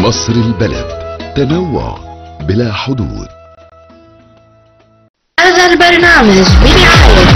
مصر البلد تنوع بلا حدود هذا البرنامج برعاية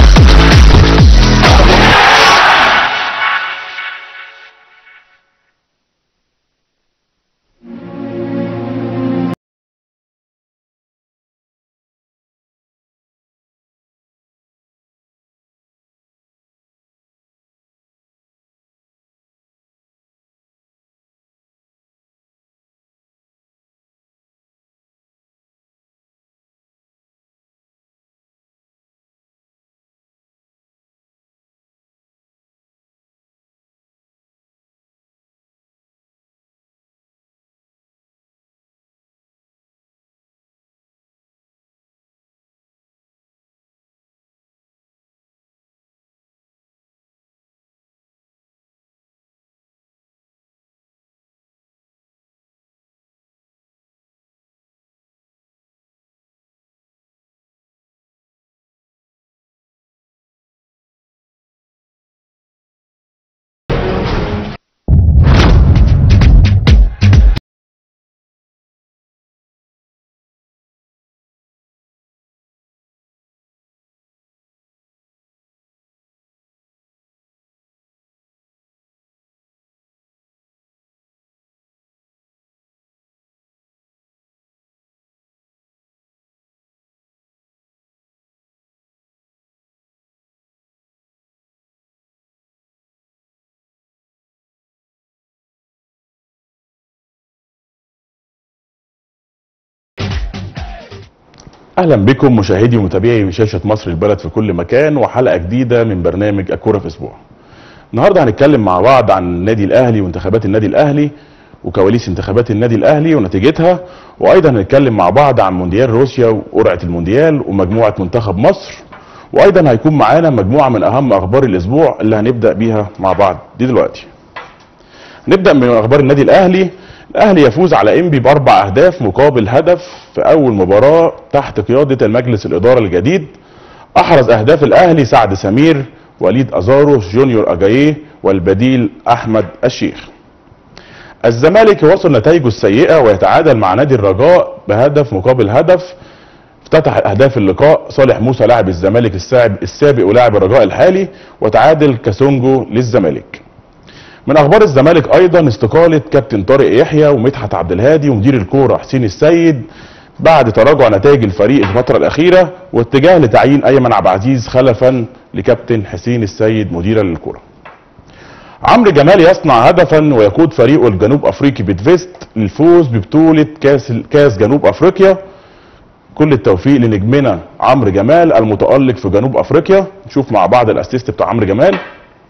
اهلا بكم مشاهدي ومتابعي شاشه مصر البلد في كل مكان وحلقه جديده من برنامج الكوره في اسبوع. النهارده هنتكلم مع بعض عن النادي الاهلي وانتخابات النادي الاهلي وكواليس انتخابات النادي الاهلي ونتيجتها وايضا هنتكلم مع بعض عن مونديال روسيا وقرعه المونديال ومجموعه منتخب مصر وايضا هيكون معانا مجموعه من اهم اخبار الاسبوع اللي هنبدا بيها مع بعض دي دلوقتي. نبدا من اخبار النادي الاهلي الاهلي يفوز على انبي باربع اهداف مقابل هدف في اول مباراه تحت قياده المجلس الاداره الجديد احرز اهداف الاهلي سعد سمير وليد ازارو جونيور اجاييه والبديل احمد الشيخ الزمالك يواصل نتائجه السيئه ويتعادل مع نادي الرجاء بهدف مقابل هدف افتتح اهداف اللقاء صالح موسى لاعب الزمالك السابق السابق ولاعب الرجاء الحالي وتعادل كاسونجو للزمالك من اخبار الزمالك ايضا استقاله كابتن طارق يحيى ومدحت عبد الهادي ومدير الكوره حسين السيد بعد تراجع نتائج الفريق الفتره الاخيره واتجاه لتعيين ايمن عبد العزيز خلفا لكابتن حسين السيد مديرا للكوره. عمرو جمال يصنع هدفا ويقود فريقه الجنوب افريقي بيتفيست للفوز ببطوله كاس كاس جنوب افريقيا. كل التوفيق لنجمنا عمرو جمال المتالق في جنوب افريقيا، نشوف مع بعض الاسيست بتاع عمرو جمال.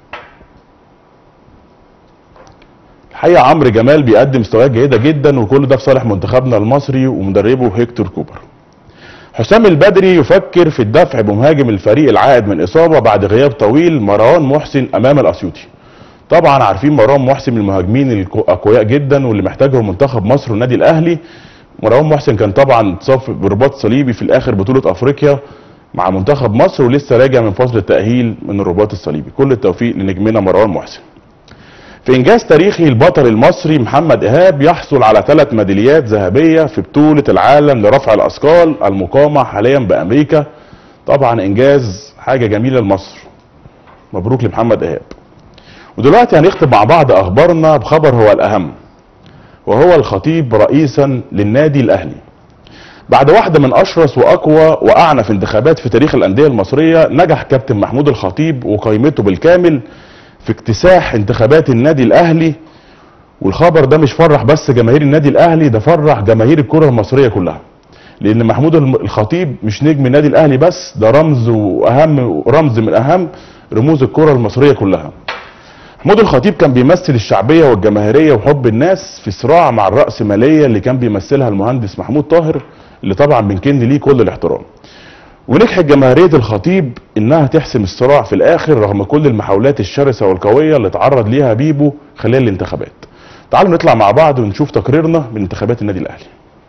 الحقيقه عمرو جمال بيقدم مستويات جيده جدا وكل ده في صالح منتخبنا المصري ومدربه هيكتور كوبر. حسام البدري يفكر في الدفع بمهاجم الفريق العائد من اصابه بعد غياب طويل مروان محسن امام الاسيوطي. طبعا عارفين مروان محسن من المهاجمين الاقوياء جدا واللي محتاجهم منتخب مصر والنادي الاهلي. مروان محسن كان طبعا اتصاب برباط صليبي في الاخر بطوله افريقيا مع منتخب مصر ولسه راجع من فصل التاهيل من الرباط الصليبي. كل التوفيق لنجمنا مروان محسن. في انجاز تاريخي البطل المصري محمد ايهاب يحصل على ثلاث ميداليات ذهبيه في بطوله العالم لرفع الاثقال المقامه حاليا بامريكا طبعا انجاز حاجه جميله لمصر مبروك لمحمد ايهاب ودلوقتي هنختم مع بعض اخبارنا بخبر هو الاهم وهو الخطيب رئيسا للنادي الاهلي بعد واحدة من أشرس وأقوى وأعنف انتخابات في تاريخ الأندية المصرية نجح كابتن محمود الخطيب وقائمته بالكامل في اكتساح انتخابات النادي الاهلي والخبر ده مش فرح بس جماهير النادي الاهلي ده فرح جماهير الكره المصريه كلها لان محمود الخطيب مش نجم النادي الاهلي بس ده رمز واهم رمز من اهم رموز الكره المصريه كلها محمود الخطيب كان بيمثل الشعبيه والجماهيريه وحب الناس في صراع مع الراسماليه اللي كان بيمثلها المهندس محمود طاهر اللي طبعا بنكن ليه كل الاحترام ونجحت جماهيريه الخطيب انها تحسم الصراع في الاخر رغم كل المحاولات الشرسه والقويه اللي تعرض ليها بيبو خلال الانتخابات. تعالوا نطلع مع بعض ونشوف تقريرنا من انتخابات النادي الاهلي.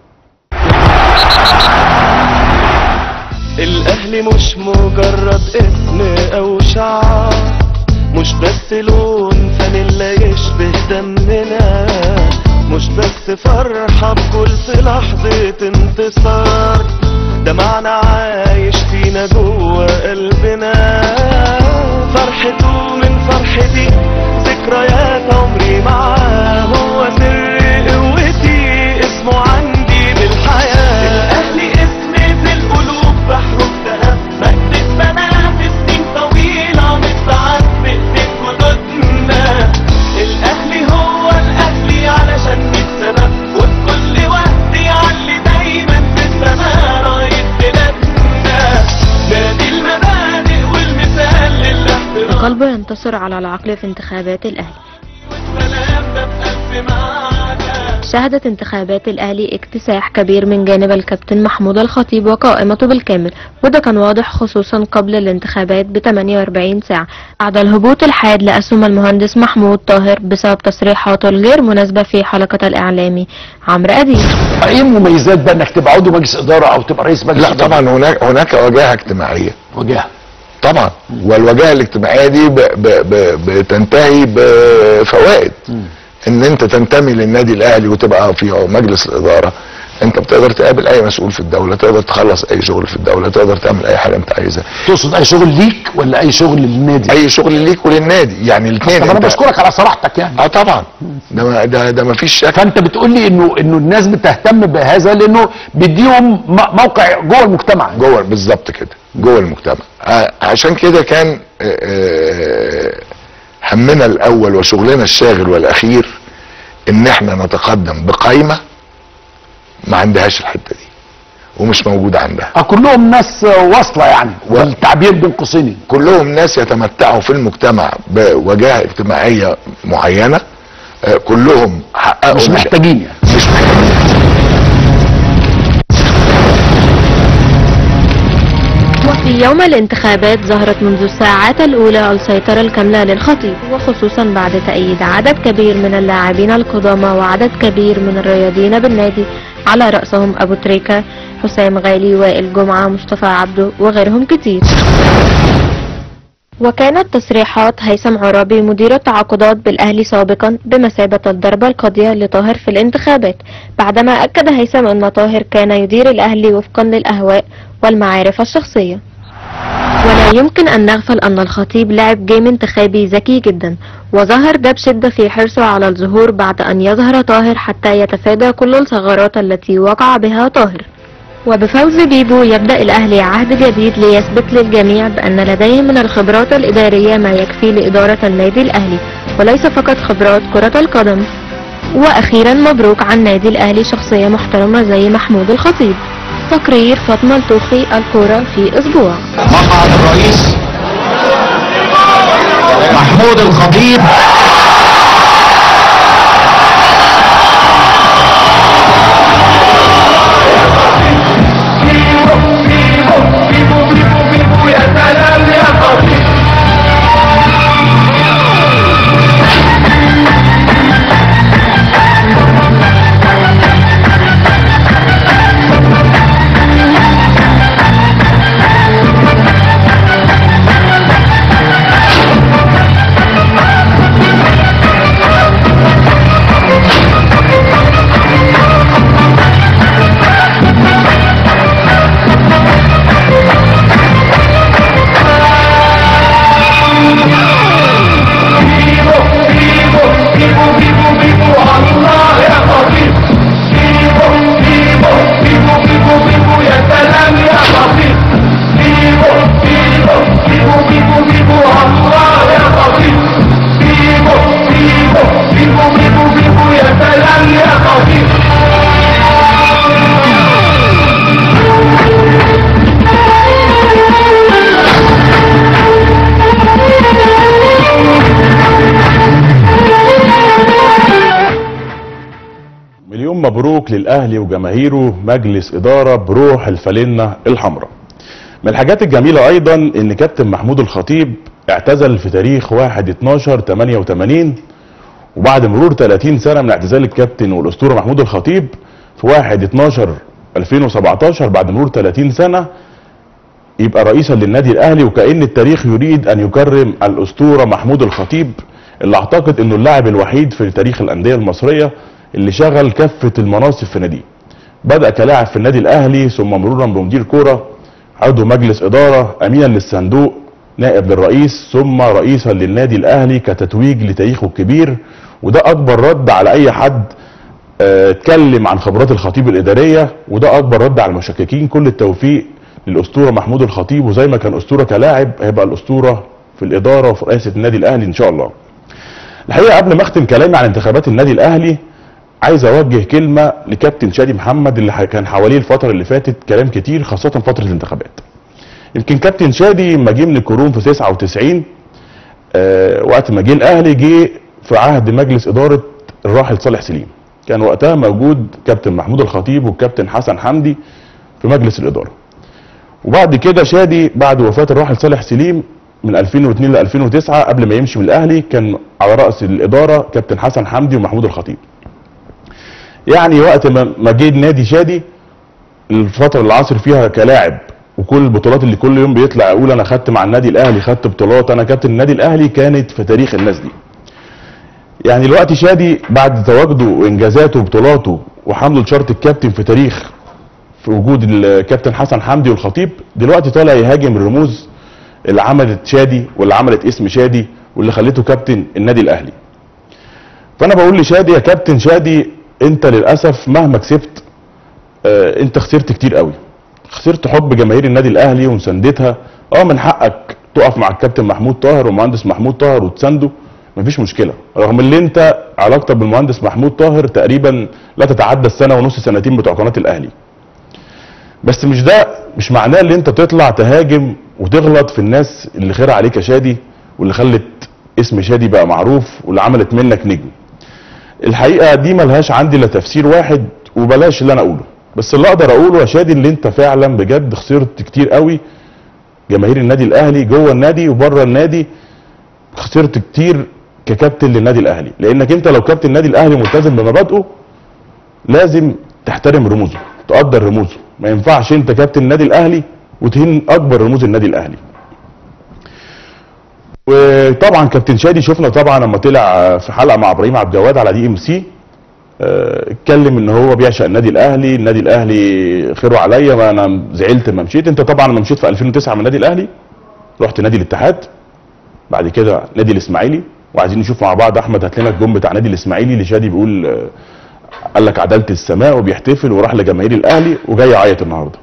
الاهلي مش مجرد اسم او شعار مش بس لون فانيلا يشبه دمنا مش بس فرحة بكل في لحظة انتصار ده معنى عايش فينا جوا قلبنا فرحته من فرحتي ذكريات عمري معاه هو سر قوتي اسمه عندي بالحياة الأهلي اسمي في القلوب بحرف ذهب مجد بنا في سنين طويلة متعبد من جدودنا الأهلي هو الأهلي علشان السبب وفي كل وقت يعلي دايما في السماء راية بلادنا نادي المبادئ والمثال للاحترام القلب ينتصر على العقل في انتخابات الأهلي والسلام ده بألف معنى شهدت انتخابات الأهلي اكتساح كبير من جانب الكابتن محمود الخطيب وقائمته بالكامل وده كان واضح خصوصا قبل الانتخابات ب 48 ساعة بعد الهبوط الحاد لأسهم المهندس محمود طاهر بسبب تصريحاته الغير مناسبة في حلقة الإعلامي عمرو أديب ايه المميزات بقى انك تبقى عضو مجلس اداره او تبقى رئيس مجلس لا إدارة؟ طبعا هناك هناك وجاهه اجتماعيه وجهه طبعا والوجاهه الاجتماعيه دي ب ب ب بتنتهي بفوائد ان انت تنتمي للنادي الاهلي وتبقى في مجلس الاداره انت بتقدر تقابل اي مسؤول في الدوله تقدر تخلص اي شغل في الدوله تقدر تعمل اي حاجه انت عايزها تقصد اي شغل ليك ولا اي شغل للنادي اي شغل ليك وللنادي يعني الاثنين طب انا بشكرك على صراحتك يعني اه طبعا ده ما- ده ده ما فيش شك فانت بتقول لي انه انه الناس بتهتم بهذا لانه بيديهم م- موقع جوه المجتمع جوه بالظبط كده جوه المجتمع ع- عشان كده كان آه، آه، همنا الاول وشغلنا الشاغل والاخير ان احنا نتقدم بقايمه ما عندهاش الحته دي ومش موجوده عندها آه، كلهم ناس آه، واصله يعني و- والتعبير بين قوسين كلهم ناس يتمتعوا في المجتمع بوجاهه اجتماعيه معينه آه، كلهم حققوا مش نجاح. محتاجين يعني مش محتاجين وفي يوم الانتخابات ظهرت منذ الساعات الأولى السيطرة الكاملة للخطيب وخصوصا بعد تأييد عدد كبير من اللاعبين القدامى وعدد كبير من الرياضيين بالنادي على رأسهم أبو تريكة حسام غالي وائل جمعة مصطفى عبده وغيرهم كتير وكانت تصريحات هيثم عرابي مدير التعاقدات بالأهلي سابقا بمثابة الضربة القاضية لطاهر في الانتخابات بعدما أكد هيثم أن طاهر كان يدير الأهلي وفقا للأهواء والمعارف الشخصية ولا يمكن أن نغفل أن الخطيب لعب جيم انتخابي ذكي جدا وظهر ده بشدة في حرصه على الظهور بعد أن يظهر طاهر حتى يتفادى كل الثغرات التي وقع بها طاهر وبفوز بيبو يبدأ الأهلي عهد جديد ليثبت للجميع بأن لديه من الخبرات الإدارية ما يكفي لإدارة النادي الأهلي وليس فقط خبرات كرة القدم وأخيرا مبروك عن نادي الأهلي شخصية محترمة زي محمود الخطيب تقرير فاطمة الطوخي الكورة في أسبوع مقعد الرئيس محمود الخطيب مليون مبروك للاهلي وجماهيره مجلس اداره بروح الفالنه الحمراء من الحاجات الجميله ايضا ان كابتن محمود الخطيب اعتزل في تاريخ 1 12 88 وبعد مرور 30 سنه من اعتزال الكابتن والاسطوره محمود الخطيب في 1 12 2017 بعد مرور 30 سنه يبقى رئيسا للنادي الاهلي وكأن التاريخ يريد ان يكرم الاسطوره محمود الخطيب اللي اعتقد انه اللاعب الوحيد في تاريخ الانديه المصريه اللي شغل كافه المناصب في ناديه بدا كلاعب في النادي الاهلي ثم مرورا بمدير كوره عضو مجلس اداره امينا للصندوق نائب للرئيس ثم رئيسا للنادي الاهلي كتتويج لتاريخه الكبير وده اكبر رد على اي حد آه، اتكلم عن خبرات الخطيب الاداريه وده اكبر رد على المشككين كل التوفيق للاسطوره محمود الخطيب وزي ما كان اسطوره كلاعب هيبقى الاسطوره في الاداره وفي رئاسه النادي الاهلي ان شاء الله. الحقيقه قبل ما اختم كلامي عن انتخابات النادي الاهلي عايز اوجه كلمه لكابتن شادي محمد اللي ح- كان حواليه الفتره اللي فاتت كلام كتير خاصه فتره الانتخابات. يمكن كابتن شادي لما جه من الكوروم في 99 آه وقت ما جه الاهلي جه في عهد مجلس اداره الراحل صالح سليم. كان وقتها موجود كابتن محمود الخطيب والكابتن حسن حمدي في مجلس الاداره. وبعد كده شادي بعد وفاه الراحل صالح سليم من 2002 ل 2009 قبل ما يمشي من الاهلي كان على راس الاداره كابتن حسن حمدي ومحمود الخطيب. يعني وقت ما ما جه نادي شادي الفتره اللي عاصر فيها كلاعب وكل البطولات اللي كل يوم بيطلع يقول انا خدت مع النادي الاهلي خدت بطولات انا كابتن النادي الاهلي كانت في تاريخ الناس دي. يعني دلوقتي شادي بعد تواجده وانجازاته وبطولاته وحمله لشرط الكابتن في تاريخ في وجود الكابتن حسن حمدي والخطيب دلوقتي طالع يهاجم الرموز اللي عملت شادي واللي عملت اسم شادي واللي خليته كابتن النادي الاهلي. فانا بقول لشادي يا كابتن شادي انت للاسف مهما كسبت آه انت خسرت كتير قوي. خسرت حب جماهير النادي الاهلي ومساندتها اه من حقك تقف مع الكابتن محمود طاهر والمهندس محمود طاهر وتسانده مفيش مشكله رغم اللي انت علاقتك بالمهندس محمود طاهر تقريبا لا تتعدى السنه ونص سنتين بتوع قناه الاهلي بس مش ده مش معناه ان انت تطلع تهاجم وتغلط في الناس اللي خير عليك يا شادي واللي خلت اسم شادي بقى معروف واللي عملت منك نجم الحقيقه دي ملهاش عندي الا تفسير واحد وبلاش اللي انا اقوله بس اللي اقدر اقوله يا شادي اللي انت فعلا بجد خسرت كتير قوي جماهير النادي الاهلي جوه النادي وبره النادي خسرت كتير ككابتن للنادي الاهلي لانك انت لو كابتن النادي الاهلي ملتزم بمبادئه لازم تحترم رموزه تقدر رموزه ما ينفعش انت كابتن النادي الاهلي وتهين اكبر رموز النادي الاهلي وطبعا كابتن شادي شفنا طبعا لما طلع في حلقه مع ابراهيم عبد الجواد على دي ام سي آه، اتكلم ان هو بيعشق النادي الاهلي النادي الاهلي خيره عليا ما انا زعلت لما مشيت انت طبعا لما مشيت في 2009 من النادي الاهلي رحت نادي الاتحاد بعد كده نادي الاسماعيلي وعايزين نشوف مع بعض احمد هات لنا الجون بتاع نادي الاسماعيلي اللي شادي بيقول آه، قال لك عداله السماء وبيحتفل وراح لجماهير الاهلي وجاي يعيط النهارده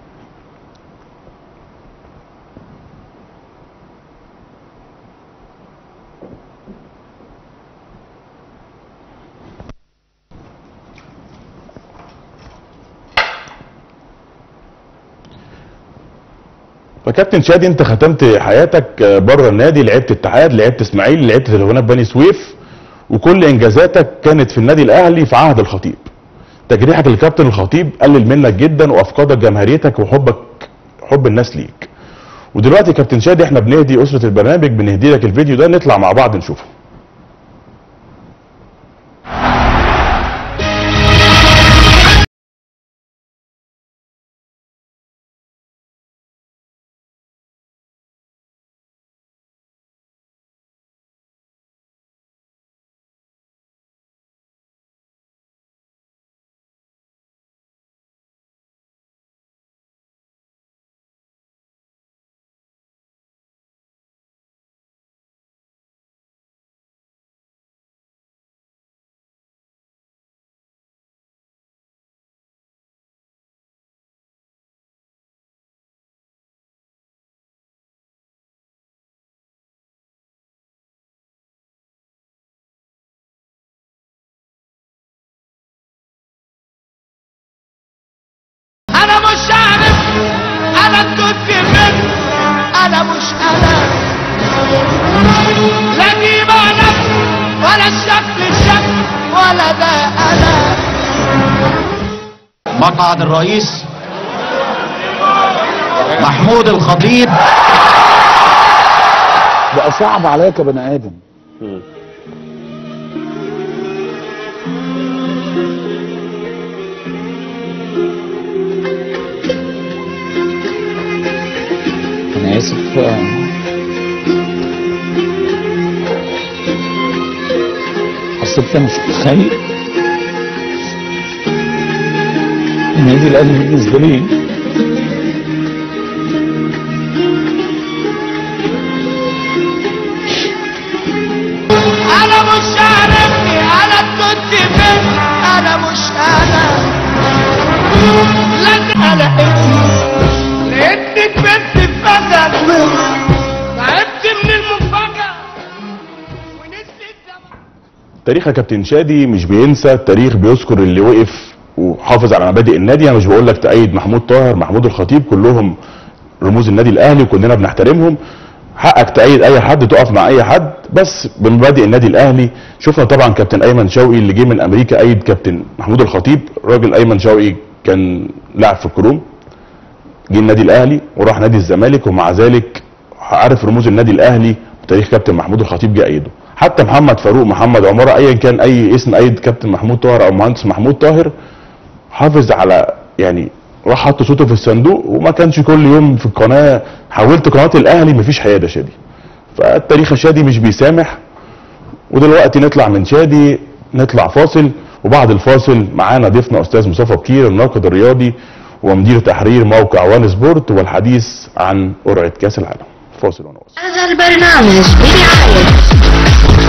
فكابتن شادي انت ختمت حياتك بره النادي لعبت اتحاد لعبت اسماعيلي لعبت تليفونات بني سويف وكل انجازاتك كانت في النادي الاهلي في عهد الخطيب تجريحك للكابتن الخطيب قلل منك جدا وافقدك جماهيريتك وحبك حب الناس ليك ودلوقتي يا كابتن شادي احنا بنهدي اسره البرنامج بنهدي لك الفيديو ده نطلع مع بعض نشوفه انا مش عارف انا كنت من انا مش انا لا دي معنى ولا الشكل الشكل ولا ده انا مقعد الرئيس محمود الخطيب بقى صعب عليك يا بني ادم انا اسف حسيت انا مش متخيل النادي الاهلي بالنسبه لي انا مش عارفني انا كنت فين انا مش انا لازم الاقيتني لقيتني كبرت فجأة تعبت من المفاجأة ونسيت زمان تاريخ يا كابتن شادي مش بينسى التاريخ بيذكر اللي وقف وحافظ على مبادئ النادي انا مش بقول لك تأيد محمود طاهر محمود الخطيب كلهم رموز النادي الاهلي وكلنا بنحترمهم حقك تأيد اي حد تقف مع اي حد بس بمبادئ النادي الاهلي شفنا طبعا كابتن ايمن شوقي اللي جه من امريكا ايد كابتن محمود الخطيب راجل ايمن شوقي كان لاعب في الكروم جه النادي الاهلي وراح نادي الزمالك ومع ذلك عارف رموز النادي الاهلي وتاريخ كابتن محمود الخطيب جه ايده حتى محمد فاروق محمد عماره ايا كان اي اسم ايد كابتن محمود طاهر او مهندس محمود طاهر حافظ على يعني راح حط صوته في الصندوق وما كانش كل يوم في القناه حولت قناه الاهلي مفيش حياده شادي فالتاريخ شادي مش بيسامح ودلوقتي نطلع من شادي نطلع فاصل وبعد الفاصل معانا ضيفنا استاذ مصطفى بكير الناقد الرياضي ومدير تحرير موقع وان سبورت والحديث عن قرعه كاس العالم فاصل ونواصل هذا البرنامج برعاية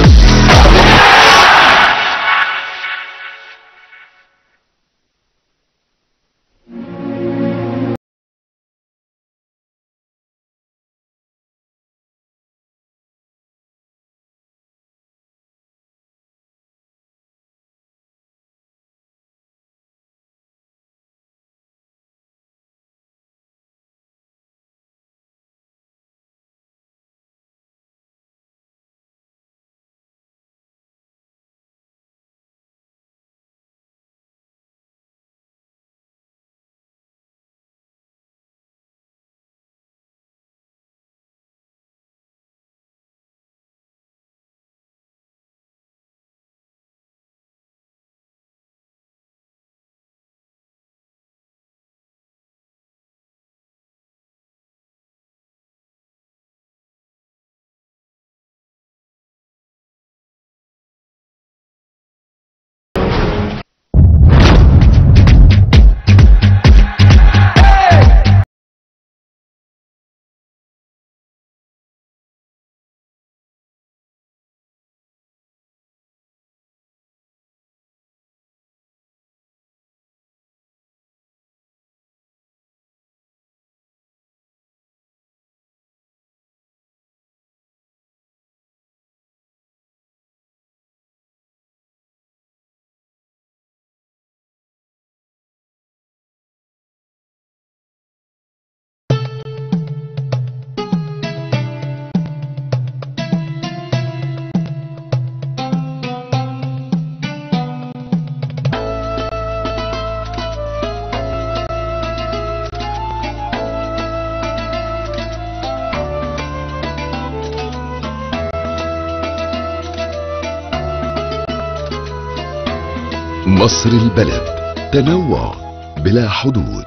مصر البلد تنوع بلا حدود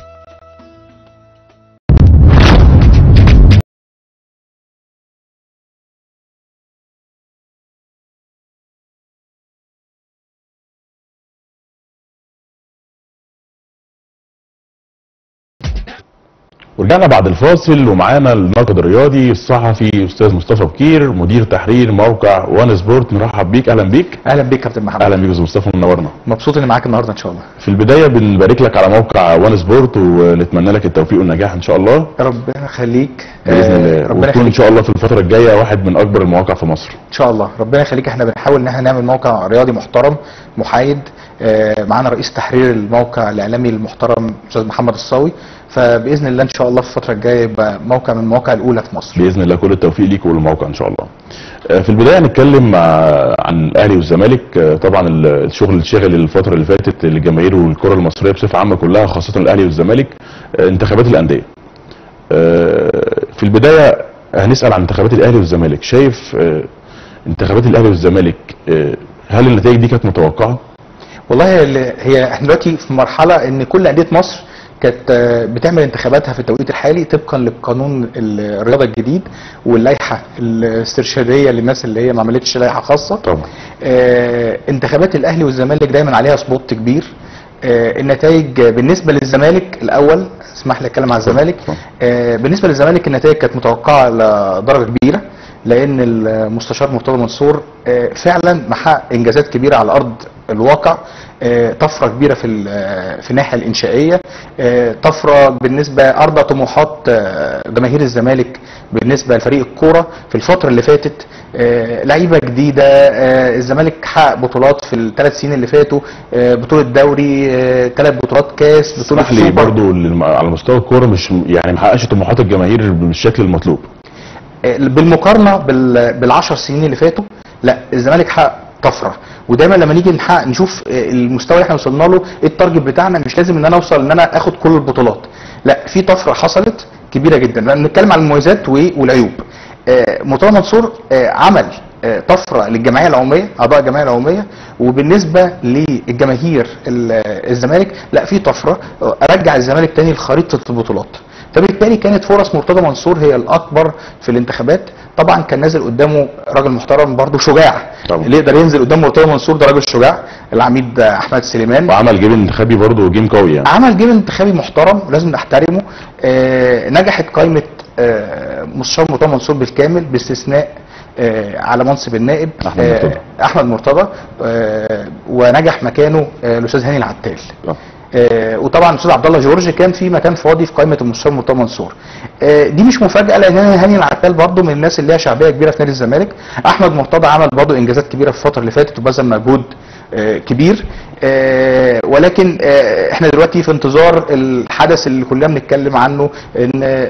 ورجعنا بعد الفاصل ومعانا الناقد الرياضي الصحفي استاذ مصطفى بكير مدير تحرير موقع وان سبورت نرحب بيك اهلا بيك اهلا بيك كابتن محمد اهلا بيك يا استاذ مصطفى منورنا مبسوط اني معاك النهارده ان شاء الله في البدايه بنبارك لك على موقع وان سبورت ونتمنى لك التوفيق والنجاح ان شاء الله ربنا يخليك باذن آه، الله ربنا وتكون ان يخليك شاء الله في الفتره الجايه واحد من اكبر المواقع في مصر ان شاء الله ربنا يخليك احنا بنحاول ان احنا نعمل موقع رياضي محترم محايد آه، معانا رئيس تحرير الموقع الاعلامي المحترم استاذ محمد الصاوي فباذن الله ان شاء الله في الفتره الجايه يبقى موقع من المواقع الاولى في مصر باذن الله كل التوفيق ليك وللموقع ان شاء الله آه، في البدايه هنتكلم مع- عن الاهلي والزمالك آه، طبعا ال- الشغل اللي شغل الفتره اللي فاتت للجماهير والكره المصريه بصفه عامه كلها خاصه الاهلي والزمالك آه، انتخابات الانديه آه، في البدايه هنسال عن انتخابات الاهلي والزمالك شايف آه، انتخابات الاهلي والزمالك آه، هل النتائج دي كانت متوقعه والله ال- هي احنا دلوقتي في مرحله ان كل انديه مصر كانت آه، بتعمل انتخاباتها في التوقيت الحالي طبقا للقانون الرياضه الجديد واللائحه الاسترشاديه للناس اللي هي ما عملتش لائحه خاصه طبعا آه، انتخابات الاهلي والزمالك دايما عليها سبوت كبير آه، النتائج بالنسبه للزمالك الاول اسمح لي اتكلم عن الزمالك اتفضل. آه، بالنسبه للزمالك النتائج كانت متوقعه لدرجه كبيره لان المستشار مرتضى منصور آه، فعلا محقق انجازات كبيره على ارض الواقع آه، طفره كبيره في ال- في الناحيه الانشائيه آه، طفره بالنسبه ارضى طموحات آه، جماهير الزمالك بالنسبه لفريق الكوره في الفتره اللي فاتت آه، لعيبه جديده آه، الزمالك حقق بطولات في الثلاث سنين اللي فاتوا آه، بطوله دوري ثلاث بطولات كاس بطوله اسمح لي سوبر. برضو للم- على مستوى الكوره مش يعني ما حققش طموحات الجماهير بالشكل المطلوب بالمقارنه بال بالعشر سنين اللي فاتوا لا الزمالك حقق طفره ودايما لما نيجي نحقق نشوف المستوى اللي احنا وصلنا له ايه التارجت بتاعنا مش لازم ان انا اوصل ان انا اخد كل البطولات لا في طفره حصلت كبيره جدا لان نتكلم عن المميزات و- والعيوب آه، مرتضى منصور آه، عمل آه، طفره للجمعيه العموميه اعضاء الجمعيه العموميه وبالنسبه للجماهير ال- الزمالك لا في طفره آه، رجع الزمالك تاني لخريطه البطولات فبالتالي كانت فرص مرتضى منصور هي الاكبر في الانتخابات طبعا كان نازل قدامه راجل محترم برضه شجاع طبعا. اللي يقدر ينزل قدام مرتضى منصور ده راجل شجاع العميد احمد سليمان وعمل جيم انتخابي برضو جيم قوي يعني عمل جيم انتخابي محترم ولازم نحترمه آه نجحت قائمه آه مستشار مرتضى منصور بالكامل باستثناء آه على منصب النائب أحمد مرتضى. احمد مرتضى آه ونجح مكانه آه الاستاذ هاني العتال آه. آه، وطبعا الاستاذ عبد الله جورج كان في مكان فاضي في قائمه المستشار مرتضى منصور آه، دي مش مفاجاه لان هاني العتال برضه من الناس اللي ليها شعبيه كبيره في نادي الزمالك احمد مرتضى عمل برضه انجازات كبيره في الفتره اللي فاتت وبذل مجهود آه، كبير آه، ولكن آه، احنا دلوقتي في انتظار الحدث اللي كلنا بنتكلم عنه ان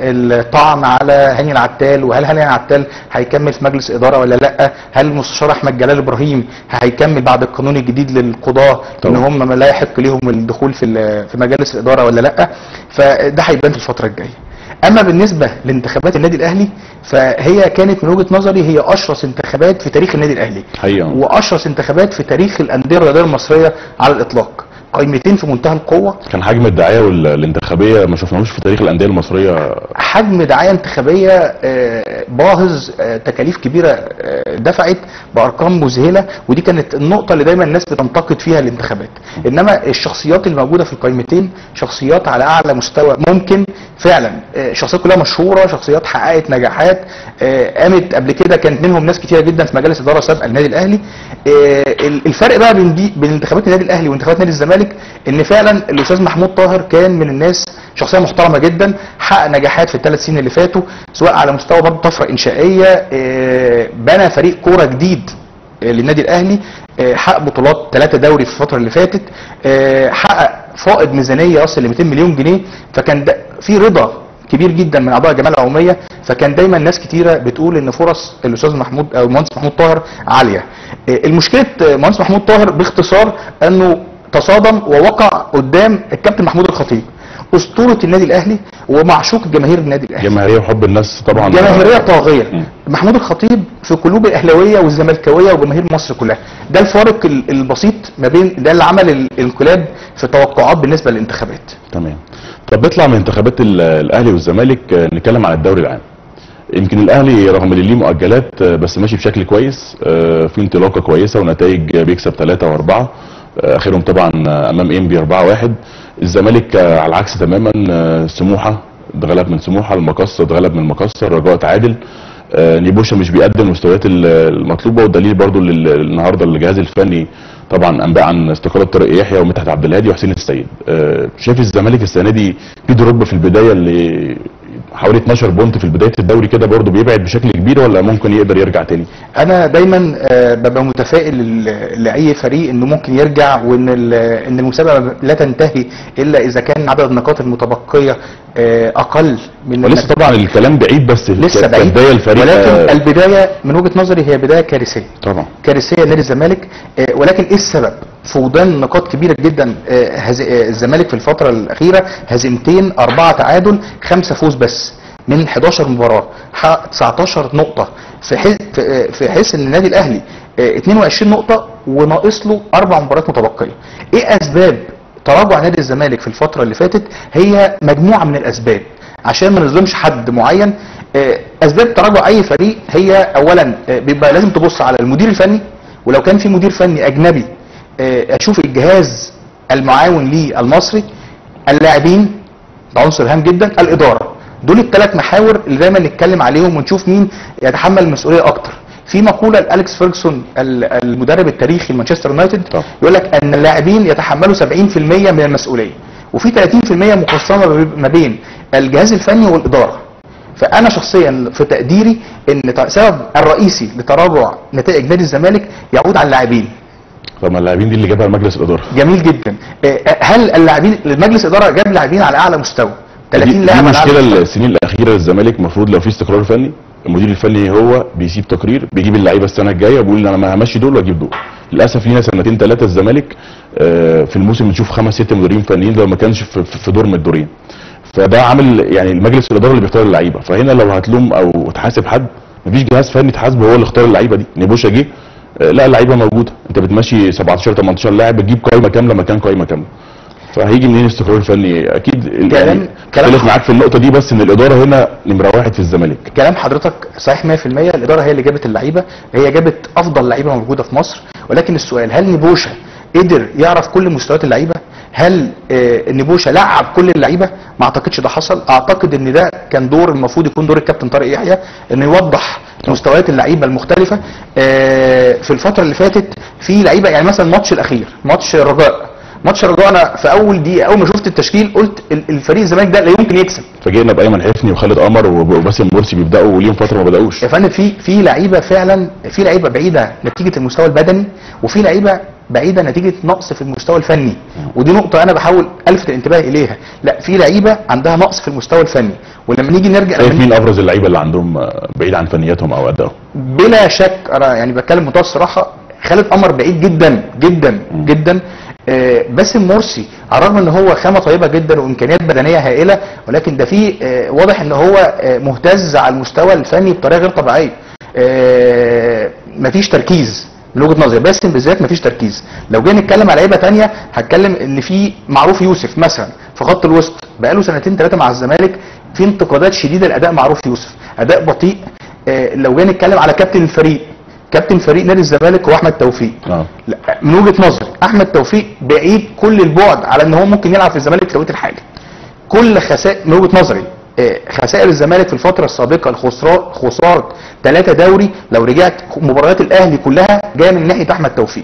الطعن على هاني العتال وهل هاني العتال هيكمل في مجلس اداره ولا لا هل المستشار احمد جلال ابراهيم هيكمل بعد القانون الجديد للقضاه ان طبعا. هم لا يحق ليهم الدخول في ال- في مجالس الاداره ولا لا فده هيبان في الفتره الجايه اما بالنسبه لانتخابات النادي الاهلي فهي كانت من وجهه نظري هي اشرس انتخابات في تاريخ النادي الاهلي حقيقة. واشرس انتخابات في تاريخ الانديه الرياضيه المصريه على الاطلاق قائمتين في منتهى القوه كان حجم الدعايه والانتخابيه ما شفناهوش في تاريخ الانديه المصريه حجم دعايه انتخابيه آه، باهظ آه، تكاليف كبيره آه، دفعت بارقام مذهله ودي كانت النقطه اللي دايما الناس بتنتقد فيها الانتخابات انما الشخصيات اللي موجوده في القائمتين شخصيات على اعلى مستوى ممكن فعلا آه، شخصيات كلها مشهوره شخصيات حققت نجاحات آه، قامت قبل كده كانت منهم ناس كتيره جدا في مجالس اداره سابقه النادي الاهلي آه، الفرق بقى بين دي بين انتخابات النادي الاهلي وانتخابات نادي الزمالك ان فعلا الاستاذ محمود طاهر كان من الناس شخصيه محترمه جدا حقق نجاحات في الثلاث سنين اللي فاتوا سواء على مستوى برضه طفره انشائيه آه، بنى فريق كوره جديد آه، للنادي الاهلي آه، حقق بطولات ثلاثه دوري في الفتره اللي فاتت آه، حقق فائض ميزانيه يصل ل 200 مليون جنيه فكان ده في رضا كبير جدا من اعضاء الجمعيه العموميه فكان دايما ناس كتيره بتقول ان فرص الاستاذ محمود او المهندس محمود طاهر عاليه آه، المشكله آه، المهندس محمود طاهر باختصار انه تصادم ووقع قدام الكابتن محمود الخطيب اسطوره النادي الاهلي ومعشوق جماهير النادي الاهلي جماهيريه وحب الناس طبعا جماهيريه مم. طاغيه محمود الخطيب في قلوب الاهلاويه والزملكاويه وجماهير مصر كلها ده الفارق ال- البسيط ما بين ده اللي عمل ال- الانقلاب في التوقعات بالنسبه للانتخابات تمام طب نطلع من انتخابات ال- الاهلي والزمالك آه، نتكلم عن الدوري العام يمكن الاهلي رغم اللي ليه مؤجلات آه، بس ماشي بشكل كويس آه، في انطلاقه كويسه ونتائج آه، بيكسب ثلاثة واربعة آه، اخرهم طبعا آه، امام انبي 4 1 الزمالك آه، على العكس تماما آه، سموحه اتغلب من سموحه المقصه اتغلب من المقصه الرجاء تعادل آه، نيبوشا مش بيقدم المستويات ال- المطلوبه والدليل برضو لل- النهارده الجهاز الفني طبعا انباء عن استقاله طارق يحيى ومدحت عبد الهادي وحسين السيد آه، شايف الزمالك السنه دي في دروب في البدايه اللي حوالي 12 بونت في بدايه الدوري كده برضو بيبعد بشكل كبير ولا ممكن يقدر يرجع تاني انا دايما آه، ببقى متفائل ل- لاي فريق انه ممكن يرجع وان ال- ان المسابقه لا تنتهي الا اذا كان عدد النقاط المتبقيه آه، اقل من ولسه طبعا الكلام بعيد بس لسه بعيد كبدايه الفريق ولكن آه، البدايه من وجهه نظري هي بدايه كارثيه طبعا كارثيه لنادي الزمالك آه، ولكن ايه السبب؟ فقدان نقاط كبيره جدا آه، هز- آه، الزمالك في الفتره الاخيره هزيمتين اربعه تعادل خمسه فوز بس من 11 مباراه حقق 19 نقطه في حيث في- آه، في حيث ان النادي الاهلي آه، 22 نقطه وناقص له اربع مباريات متبقيه. ايه اسباب تراجع نادي الزمالك في الفتره اللي فاتت؟ هي مجموعه من الاسباب عشان ما نظلمش حد معين آه، اسباب تراجع اي فريق هي اولا آه، بيبقى لازم تبص على المدير الفني ولو كان في مدير فني اجنبي آه، اشوف الجهاز المعاون للمصري اللاعبين ده عنصر هام جدا الاداره دول الثلاث محاور اللي دايما نتكلم عليهم ونشوف مين يتحمل المسؤوليه اكتر في مقوله لالكس فيرجسون ال- المدرب التاريخي لمانشستر يونايتد طبعا. يقول لك ان اللاعبين يتحملوا 70% من المسؤوليه وفي 30% مقسمه ما بين الجهاز الفني والاداره فانا شخصيا في تقديري ان ت- سبب الرئيسي لتراجع نتائج نادي الزمالك يعود على اللاعبين طب ما اللاعبين دي اللي جابها مجلس الاداره جميل جدا آه، هل اللاعبين المجلس الاداره جاب لاعبين على اعلى مستوى 30 دي, لاعب دي على أعلى مشكله مستوى. السنين الاخيره للزمالك المفروض لو في استقرار فني المدير الفني هو بيسيب تقرير بيجيب اللعيبه السنه الجايه وبيقول انا ما همشي دول واجيب دول للاسف لينا سنتين ثلاثه الزمالك آه، في الموسم بنشوف خمس ست مديرين فنيين لو ما كانش في, في في دور من الدورين فده عامل يعني المجلس الاداره اللي بيختار اللعيبه فهنا لو هتلوم او تحاسب حد مفيش جهاز فني تحاسبه هو اللي اختار اللعيبه دي نبوشا جه آه، لا اللعيبه موجوده انت بتمشي 17 18 لاعب بتجيب قائمه كامله مكان قائمه كامله فهيجي منين استقرار فني اكيد ال- كلام- يعني كلام اختلف معاك في النقطه دي بس ان الاداره هنا نمره واحد في الزمالك كلام حضرتك صحيح 100% الاداره هي اللي جابت اللعيبه هي جابت افضل لعيبه موجوده في مصر ولكن السؤال هل نبوشه قدر يعرف كل مستويات اللعيبه هل آه، نبوشه لعب كل اللعيبه ما اعتقدش ده حصل اعتقد ان ده كان دور المفروض يكون دور الكابتن طارق يحيى انه يوضح مستويات اللعيبه المختلفه آه، في الفتره اللي فاتت في لعيبه يعني مثلا الماتش الاخير ماتش الرجاء ماتش الرجاء انا في اول دقيقه اول ما شفت التشكيل قلت ال- الفريق الزمالك ده لا يمكن يكسب فجئنا بايمن حفني وخالد قمر وب- وباسم مرسي بيبداوا وليهم فتره ما بداوش يا فندم في في لعيبه فعلا في لعيبه بعيده نتيجه المستوى البدني وفي لعيبه بعيده نتيجه نقص في المستوى الفني ودي نقطه انا بحاول الفت الانتباه اليها لا في لعيبه عندها نقص في المستوى الفني ولما نيجي نرجع شايف لما مين ابرز اللعيبه اللي عندهم آه، بعيد عن فنياتهم او ادائهم بلا شك انا يعني بتكلم بمنتهى الصراحه خالد قمر بعيد جدا جدا جدا آه، باسم مرسي على الرغم ان هو خامه طيبه جدا وامكانيات بدنيه هائله ولكن ده في آه، واضح ان هو آه، مهتز على المستوى الفني بطريقه غير طبيعيه آه، مفيش تركيز من وجهه نظري باسم بالذات مفيش تركيز لو جينا نتكلم على لعيبه تانية هتكلم ان في معروف يوسف مثلا في خط الوسط بقاله سنتين ثلاثه مع الزمالك في انتقادات شديده لاداء معروف يوسف اداء بطيء آه، لو جينا نتكلم على كابتن الفريق كابتن فريق نادي الزمالك هو احمد توفيق اه لا، من وجهه نظري احمد توفيق بعيد كل البعد على ان هو ممكن يلعب في الزمالك في الوقت الحالي كل خسائر من وجهه نظري آه، خسائر الزمالك في الفتره السابقه الخسران خساره ثلاثه دوري لو رجعت مباريات الاهلي كلها جايه من ناحيه احمد توفيق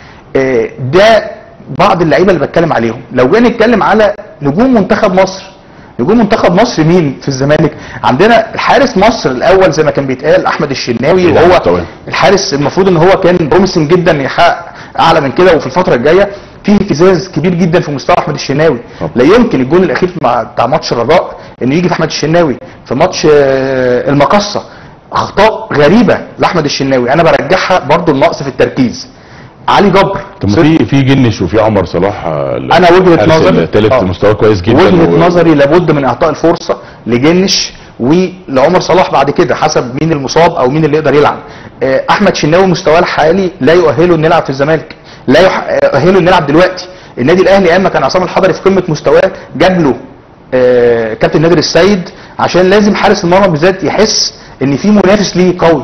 آه، ده بعض اللعيبه اللي بتكلم عليهم لو جينا نتكلم على نجوم منتخب مصر نجوم منتخب مصر مين في الزمالك عندنا الحارس مصر الاول زي ما كان بيتقال احمد الشناوي إيه ده وهو مستواه؟ الحارس الحارس المفروض ان هو كان بروميسنج جدا يحقق اعلى من كده وفي الفتره الجايه في اهتزاز كبير جدا في مستوى احمد الشناوي طبعا. لا يمكن الجون الاخير مع بتاع ماتش الرجاء انه يجي في احمد الشناوي في ماتش آه، المقصه اخطاء غريبه لاحمد الشناوي انا برجعها برضو النقص في التركيز علي جبر طب ما في في جنش وفي عمر صلاح آه، أنا وجهة الحارس نظري- الثالث آه. مستواه كويس جدا وجهه و- نظري لابد من اعطاء الفرصه لجنش ولعمر صلاح بعد كده حسب مين المصاب او مين اللي يقدر يلعب آه، احمد شناوي مستواه الحالي لا يؤهله انه يلعب في الزمالك لا يح- يؤهله انه يلعب دلوقتي النادي الاهلي ايام ما كان عصام الحضري في قمه مستواه جاب له آه، كابتن نادر السيد عشان لازم حارس المرمى بالذات يحس ان في منافس ليه قوي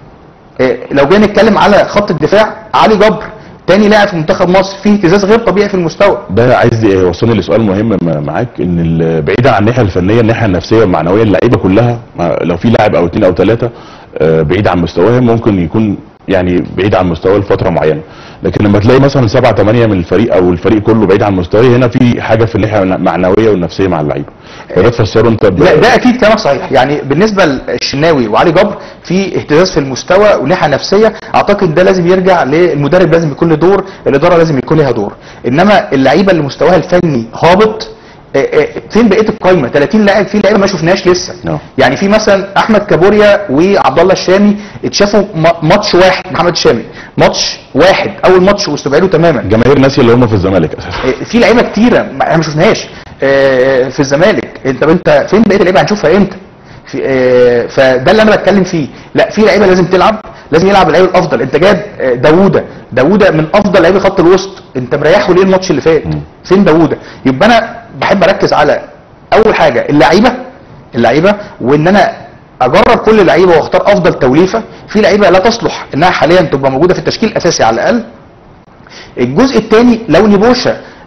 آه، لو جينا نتكلم على خط الدفاع علي جبر تاني لاعب في منتخب مصر فيه اهتزاز غير طبيعي في المستوى ده عايز يوصلني لسؤال مهم م- معاك ان ال- بعيدا عن الناحيه الفنيه الناحيه النفسيه والمعنويه اللعيبه كلها ما- لو في لاعب او اثنين او ثلاثه بعيد عن مستواهم ممكن يكون يعني بعيد عن مستواه لفتره معينه لكن لما تلاقي مثلا سبعة ثمانية من الفريق او الفريق كله بعيد عن مستواه هنا في حاجه في الناحيه المعنويه والنفسيه مع اللعيبه فده تفسره انت ب- لا ده اكيد كلامك صحيح يعني بالنسبه للشناوي وعلي جبر في اهتزاز في المستوى وناحيه نفسيه اعتقد ده لازم يرجع للمدرب لازم يكون له دور الاداره لازم يكون لها دور انما اللعيبه اللي مستواها الفني هابط آه، آه، فين بقيه القايمه 30 لاعب في لعيبه ما شفناش لسه نعم. يعني في مثلا احمد كابوريا وعبد الله الشامي اتشافوا م- ماتش واحد محمد الشامي ماتش واحد اول ماتش واستبعدوا تماما الجماهير ناسيه اللي هم في الزمالك اساسا آه، في لعيبه كتيره ما- احنا ما شفناهاش آه، في الزمالك انت انت فين بقيه اللعيبه هنشوفها امتى في آه، فده اللي انا بتكلم فيه لا في لعيبه لازم تلعب لازم يلعب اللعيب الافضل انت جايب آه، داوودة داوودة من افضل لعيبه خط الوسط انت مريحه ليه الماتش اللي فات فين داوودة يبقى انا بحب اركز على اول حاجه اللعيبه اللعيبه وان انا اجرب كل اللعيبه واختار افضل توليفه في لعيبه لا تصلح انها حاليا تبقى موجوده في التشكيل الاساسي على الاقل الجزء الثاني لو نبوشة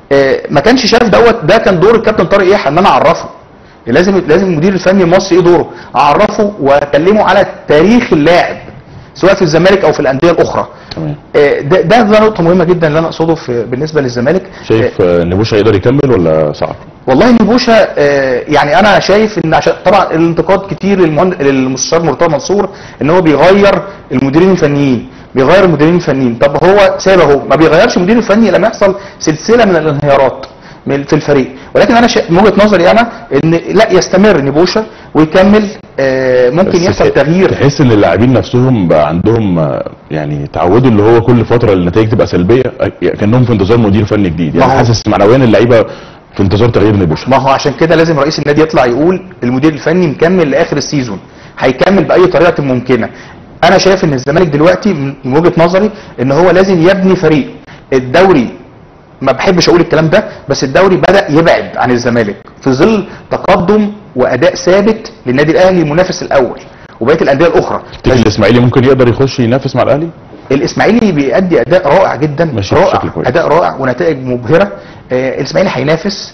آه، ما كانش شاف دوت ده كان دور الكابتن طارق يحيى ان انا اعرفه لازم لازم المدير الفني المصري ايه دوره اعرفه واكلمه على تاريخ اللاعب سواء في الزمالك او في الانديه الاخرى تمام آه، ده ده ده نقطه مهمه جدا اللي انا اقصده في بالنسبه للزمالك شايف آه، ان بوشا يقدر يكمل ولا صعب؟ والله نبوشة آه، يعني انا شايف ان عشان طبعا الانتقاد كتير للمهن- للمستشار مرتضى منصور ان هو بيغير المديرين الفنيين بيغير المديرين الفنيين طب هو ساب اهو ما بيغيرش المدير الفني لما يحصل سلسله من الانهيارات من- في الفريق ولكن انا شا... من وجهه نظري انا ان لا يستمر نبوشة ويكمل آه، ممكن بس يحصل تح- تغيير تحس ان اللاعبين نفسهم بقى عندهم آه، يعني تعودوا اللي هو كل فتره النتائج تبقى سلبيه آه، كانهم في انتظار مدير فني جديد يعني ما هو- حاسس معنويا اللعيبه في انتظار تغيير نبوشا ما هو عشان كده لازم رئيس النادي يطلع يقول المدير الفني مكمل لاخر السيزون هيكمل باي طريقه ممكنه انا شايف ان الزمالك دلوقتي من من وجهه نظري ان هو لازم يبني فريق الدوري ما بحبش اقول الكلام ده بس الدوري بدا يبعد عن الزمالك في ظل تقدم واداء ثابت للنادي الاهلي المنافس الاول وبقيه الانديه الاخرى تفتكر الاسماعيلي ممكن يقدر يخش ينافس مع الاهلي؟ الاسماعيلي بيأدي اداء رائع جدا ماشي رائع بشكل كويس. اداء رائع ونتائج مبهره آه الاسماعيلي هينافس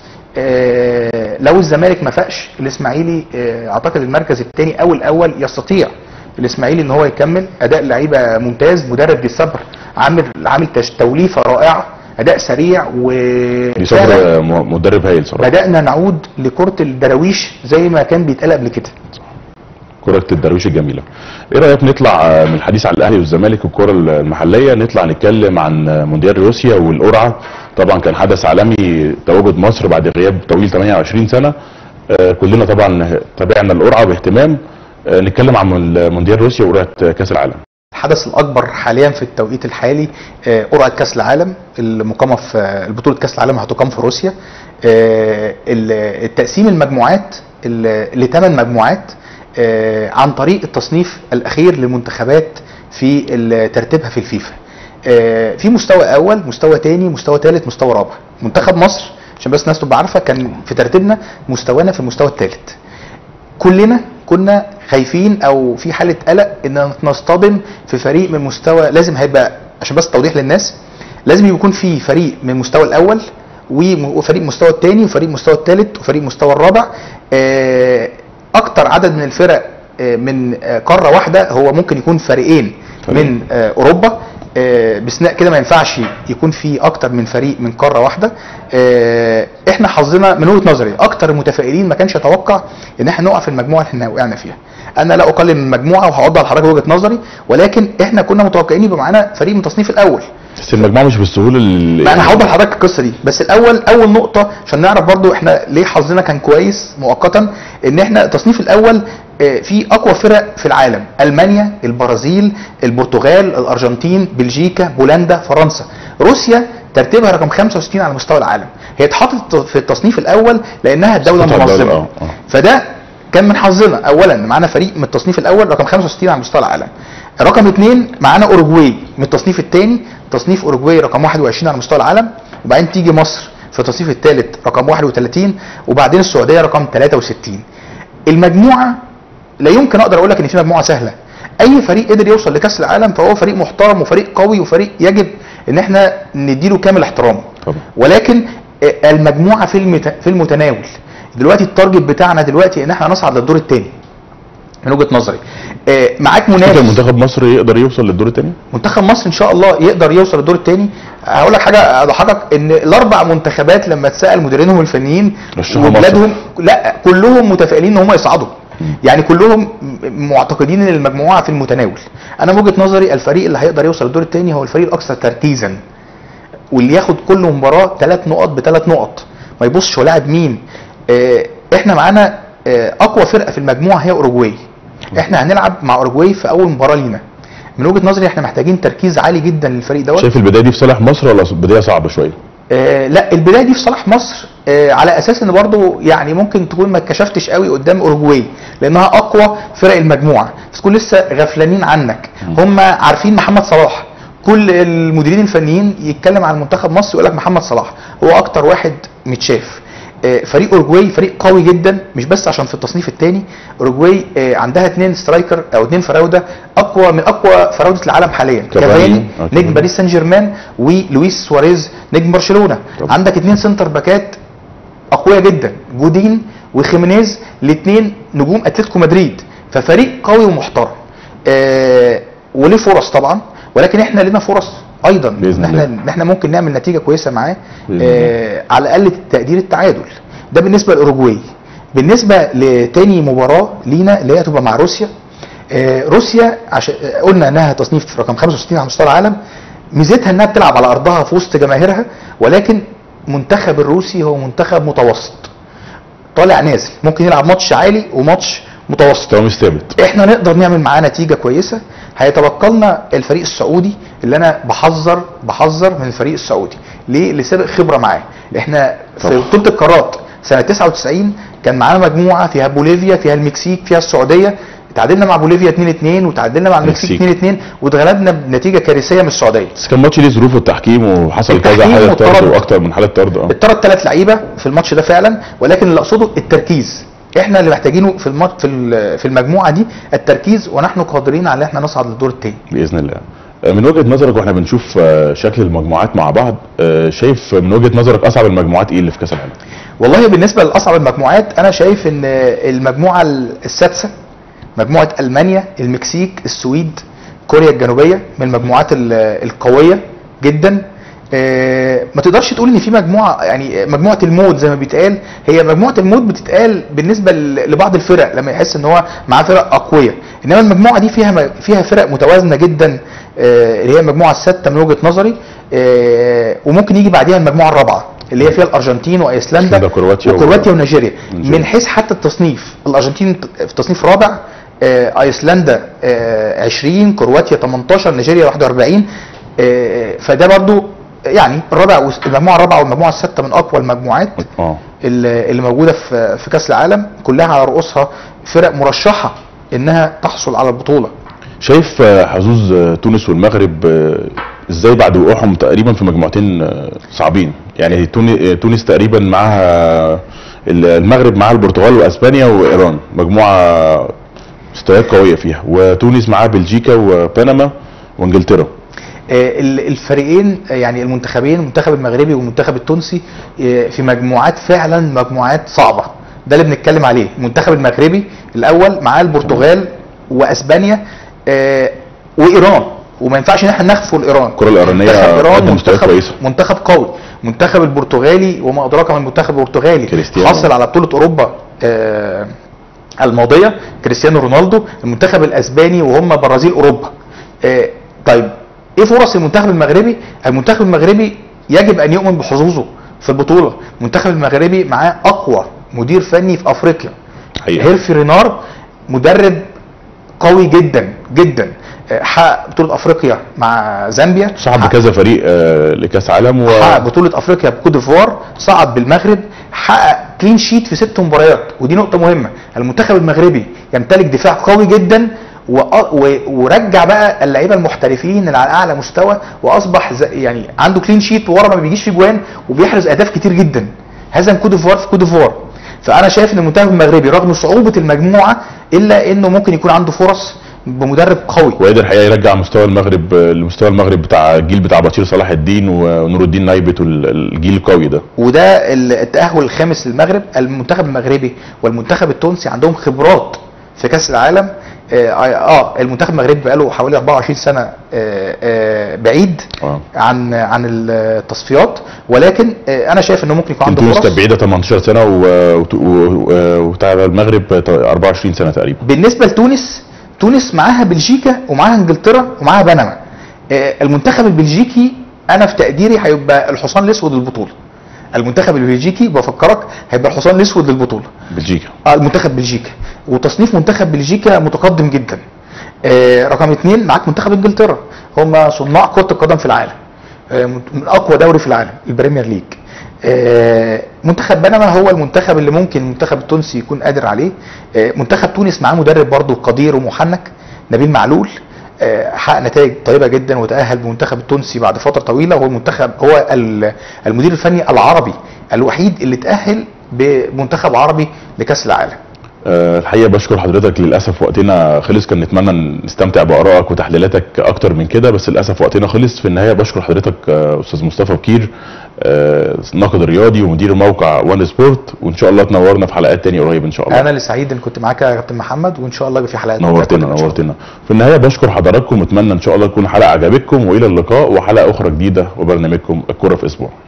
آه لو الزمالك ما فاقش الاسماعيلي آه اعتقد المركز الثاني او الاول يستطيع الاسماعيلي ان هو يكمل اداء لعيبه ممتاز مدرب دي صبر عامل عامل تش- توليفه رائعه اداء سريع و دي فعلاً صبر آه، م- مدرب هايل صراحه بدانا نعود لكره الدراويش زي ما كان بيتقال قبل كده كرة الدرويش الجميلة. ايه رأيك نطلع آه، من الحديث عن الاهلي والزمالك والكرة المحلية نطلع نتكلم عن آه، مونديال روسيا والقرعة طبعا كان حدث عالمي تواجد مصر بعد غياب طويل 28 سنة آه، كلنا طبعا تابعنا القرعة باهتمام آه، نتكلم عن مون- مونديال روسيا وقرعة آه، كأس العالم. الحدث الاكبر حاليا في التوقيت الحالي آه، قرعه كاس العالم المقامه في آه، البطوله كاس العالم هتقام في روسيا آه، ال- التقسيم المجموعات ال- لثمان مجموعات آه، عن طريق التصنيف الاخير للمنتخبات في ال- ترتيبها في الفيفا آه، في مستوى اول مستوى تاني مستوى ثالث مستوى رابع منتخب مصر عشان بس الناس تبقى عارفه كان في ترتيبنا مستوانا في المستوى الثالث كلنا كنا خايفين او في حاله قلق ان نصطدم في فريق من مستوى لازم هيبقى عشان بس توضيح للناس لازم يكون في فريق من المستوى الاول وم- وفريق مستوى الثاني وفريق مستوى الثالث وفريق مستوى الرابع آه، اكتر عدد من الفرق آه، من آه، قاره واحده هو ممكن يكون فريقين فريق. من آه، اوروبا آه، باستثناء كده ما ينفعش يكون في اكتر من فريق من قاره واحده آه، احنا حظنا من وجهه نظري اكتر المتفائلين ما كانش يتوقع ان احنا نقع في المجموعه اللي احنا وقعنا فيها انا لا اقلل من المجموعه وهوضح لحضرتك وجهه نظري ولكن احنا كنا متوقعين يبقى معانا فريق من التصنيف الاول بس المجموعة مش بالسهولة اللي ما انا هوضح لحضرتك القصه دي بس الاول اول نقطه عشان نعرف برضو احنا ليه حظنا كان كويس مؤقتا ان احنا التصنيف الاول آه، في اقوى فرق في العالم المانيا البرازيل البرتغال الارجنتين بلجيكا بولندا فرنسا روسيا ترتيبها رقم 65 على مستوى العالم هي اتحطت في التصنيف الاول لانها الدوله استطاع الدولة، المنظمه آه، آه. فده كان من حظنا اولا معانا فريق من التصنيف الاول رقم 65 على مستوى العالم رقم اثنين معانا اوروجواي من التصنيف الثاني تصنيف اوروجواي رقم 21 على مستوى العالم وبعدين تيجي مصر في التصنيف الثالث رقم 31 وبعدين السعوديه رقم 63 المجموعه لا يمكن اقدر اقول لك ان في مجموعه سهله اي فريق قدر يوصل لكاس العالم فهو فريق محترم وفريق قوي وفريق يجب ان احنا نديله كامل احترامه طبعا. ولكن آه، المجموعه في المت... في المتناول دلوقتي التارجت بتاعنا دلوقتي ان احنا نصعد للدور الثاني من وجهه نظري آه، معاك فكرة منافس منتخب مصر يقدر يوصل للدور الثاني؟ منتخب مصر ان شاء الله يقدر يوصل للدور الثاني هقول لك حاجه اضحكك ان الاربع منتخبات لما اتسال مديرينهم الفنيين رشحوا وبلادهم لا كلهم متفائلين ان هم يصعدوا يعني كلهم م- معتقدين ان المجموعه في المتناول انا من وجهه نظري الفريق اللي هيقدر يوصل للدور الثاني هو الفريق الاكثر تركيزا واللي ياخد كل مباراه ثلاث نقط بثلاث نقط ما يبصش هو لاعب مين آه، احنا معانا آه، اقوى فرقه في المجموعه هي اوروجواي احنا هنلعب مع اوروجواي في اول مباراه لينا من وجهه نظري احنا محتاجين تركيز عالي جدا للفريق دوت شايف البداية دي في صالح مصر ولا بداية صعبة شوية؟ آه لا البدايه دي في صالح مصر آه على اساس ان برضو يعني ممكن تكون ما اتكشفتش قوي قدام اوروجواي لانها اقوى فرق المجموعه بس تكون لسه غفلانين عنك هم عارفين محمد صلاح كل المديرين الفنيين يتكلم عن منتخب مصر يقول لك محمد صلاح هو اكتر واحد متشاف آه، فريق اورجواي فريق قوي جدا مش بس عشان في التصنيف الثاني اورجواي آه، عندها اثنين سترايكر او اثنين فراوده اقوى من اقوى فراوده العالم حاليا كافاني. كافاني آه، نجم كافاني. باريس سان جيرمان ولويس سواريز نجم برشلونه طبعا. عندك اثنين سنتر باكات اقوياء جدا جودين وخيمينيز الاثنين نجوم اتلتيكو مدريد ففريق قوي ومحترم آه وليه فرص طبعا ولكن احنا لنا فرص ايضا بإذن ان احنا الله. ان احنا ممكن نعمل نتيجه كويسه معاه بإذن آه على الاقل تقدير التعادل ده بالنسبه لاوروجواي بالنسبه لتاني مباراه لينا اللي هي هتبقى مع روسيا آه روسيا عشان آه، قلنا انها تصنيف رقم 65 على مستوى العالم ميزتها انها بتلعب على ارضها في وسط جماهيرها ولكن منتخب الروسي هو منتخب متوسط طالع نازل ممكن يلعب ماتش عالي وماتش متوسط مستوى مش ثابت احنا نقدر نعمل معاه نتيجه كويسه هيتبقى لنا الفريق السعودي اللي انا بحذر بحذر من الفريق السعودي ليه لسابق خبره معاه احنا في طبعا. بطوله القارات سنه 99 كان معانا مجموعه فيها بوليفيا فيها المكسيك فيها السعوديه تعادلنا مع بوليفيا 2 2 وتعادلنا مع المكسيك المكسيك. 2 2 واتغلبنا بنتيجه كارثيه من السعوديه بس كان ماتش ليه ظروف التحكيم وحصل كذا التحكيم حاله طرد والطرد. واكتر من حاله طرد اه اتطرد ثلاث لعيبه في الماتش ده فعلا ولكن اللي اقصده التركيز احنا اللي محتاجينه في الماتش في ال- في المجموعه دي التركيز ونحن قادرين على ان احنا نصعد للدور الثاني باذن الله آه، من وجهه نظرك واحنا بنشوف آه، شكل المجموعات مع بعض آه، شايف من وجهه نظرك اصعب المجموعات ايه اللي في كاس العالم؟ والله بالنسبه لاصعب المجموعات انا شايف ان المجموعه السادسه مجموعه المانيا المكسيك السويد كوريا الجنوبيه من المجموعات ال- القويه جدا آه، ما تقدرش تقول ان في مجموعه يعني مجموعه الموت زي ما بيتقال هي مجموعه الموت بتتقال بالنسبه ل- لبعض الفرق لما يحس ان هو معاه فرق اقوياء انما المجموعه دي فيها م- فيها فرق متوازنه جدا آه، اللي هي المجموعه السادسه من وجهه نظري آه، وممكن يجي بعديها المجموعه الرابعه اللي هي فيها الارجنتين وايسلندا أيسلندا، كرواتيا و- وكرواتيا ونيجيريا ونيجيريا. من حيث حتى التصنيف الارجنتين في تصنيف رابع آه، ايسلندا آه، 20 كرواتيا 18 نيجيريا 41 آه، فده برضو يعني الرابع والس- المجموعه الرابعه والمجموعه السادسه من اقوى المجموعات اه اللي اللي موجوده في في كاس العالم كلها على رؤوسها فرق مرشحه انها تحصل على البطوله شايف آه، حظوظ آه، تونس والمغرب آه، ازاي بعد وقوعهم تقريبا في مجموعتين آه، صعبين يعني توني- آه، تونس تقريبا معاها ال- المغرب معاها البرتغال واسبانيا وايران مجموعه مستويات قويه فيها وتونس معاها بلجيكا وبنما وانجلترا آه، ال- الفريقين آه، يعني المنتخبين المنتخب المغربي والمنتخب التونسي آه، في مجموعات فعلا مجموعات صعبه ده اللي بنتكلم عليه المنتخب المغربي الاول معاه البرتغال واسبانيا آه، وايران وما ينفعش ان احنا نغفل ايران الكره الايرانيه منتخب ايران قدم مستويات منتخب كويسه منتخب قوي منتخب البرتغالي وما ادراك ما المنتخب البرتغالي كريستيانو. حصل على بطوله اوروبا آه، الماضيه كريستيانو رونالدو المنتخب الاسباني وهم برازيل اوروبا آه، طيب ايه فرص المنتخب المغربي المنتخب المغربي يجب ان يؤمن بحظوظه في البطوله المنتخب المغربي معاه اقوى مدير فني في افريقيا حقيقة. هيرفي رينار مدرب قوي جدا جدا آه، حقق بطوله افريقيا مع زامبيا صعد حقق- بكذا فريق آه، لكاس عالم و حقق بطولة افريقيا بكوت ديفوار صعد بالمغرب حقق كلين شيت في ست مباريات ودي نقطة مهمة المنتخب المغربي يمتلك دفاع قوي جدا و... و... ورجع بقى اللعيبه المحترفين اللي على اعلى مستوى واصبح ز... يعني عنده كلين شيت ورا ما بيجيش في جوان وبيحرز اهداف كتير جدا هزم كوت ديفوار في كوت ديفوار فانا شايف ان المنتخب المغربي رغم صعوبه المجموعه الا انه ممكن يكون عنده فرص بمدرب قوي وقدر الحقيقه يرجع مستوى المغرب آه، لمستوى المغرب بتاع الجيل بتاع بشير صلاح الدين ونور الدين نايبت والجيل القوي ده وده التأهل الخامس للمغرب المنتخب المغربي والمنتخب التونسي عندهم خبرات في كأس العالم اه, آه المنتخب المغربي بقاله حوالي 24 سنة آه آه بعيد اه عن عن التصفيات ولكن آه انا شايف انه ممكن يكون عنده تونس فرص كانت بعيده 18 سنه و- وت- و- و- وبتاع المغرب 24 سنه تقريبا بالنسبه لتونس تونس معاها بلجيكا ومعاها انجلترا ومعاها بنما آه، المنتخب البلجيكي انا في تقديري هيبقى الحصان الاسود للبطوله المنتخب البلجيكي بفكرك هيبقى الحصان الاسود للبطوله بلجيكا اه المنتخب بلجيكا وتصنيف منتخب بلجيكا متقدم جدا آه رقم اثنين معاك منتخب انجلترا هم صناع كره القدم في العالم آه من اقوى دوري في العالم البريمير ليج آه منتخب بنما هو المنتخب اللي ممكن المنتخب التونسي يكون قادر عليه آه منتخب تونس معاه مدرب برضه قدير ومحنك نبيل معلول آه، حقق نتائج طيبه جدا وتاهل بالمنتخب التونسي بعد فتره طويله وهو المنتخب هو ال- المدير الفني العربي الوحيد اللي تاهل بمنتخب عربي لكاس العالم آه، الحقيقه بشكر حضرتك للاسف وقتنا خلص كان نتمنى نستمتع بارائك وتحليلاتك اكتر من كده بس للاسف وقتنا خلص في النهايه بشكر حضرتك آه، استاذ مصطفى بكير آه، ناقد رياضي ومدير موقع وان سبورت وان شاء الله تنورنا في حلقات تانية قريب ان شاء الله انا اللي سعيد ان كنت معاك يا كابتن محمد وان شاء الله يبقى في حلقات نورتنا نورتنا في النهايه بشكر حضراتكم اتمنى ان شاء الله تكون حلقه عجبتكم والى اللقاء وحلقه اخرى جديده وبرنامجكم الكره في اسبوع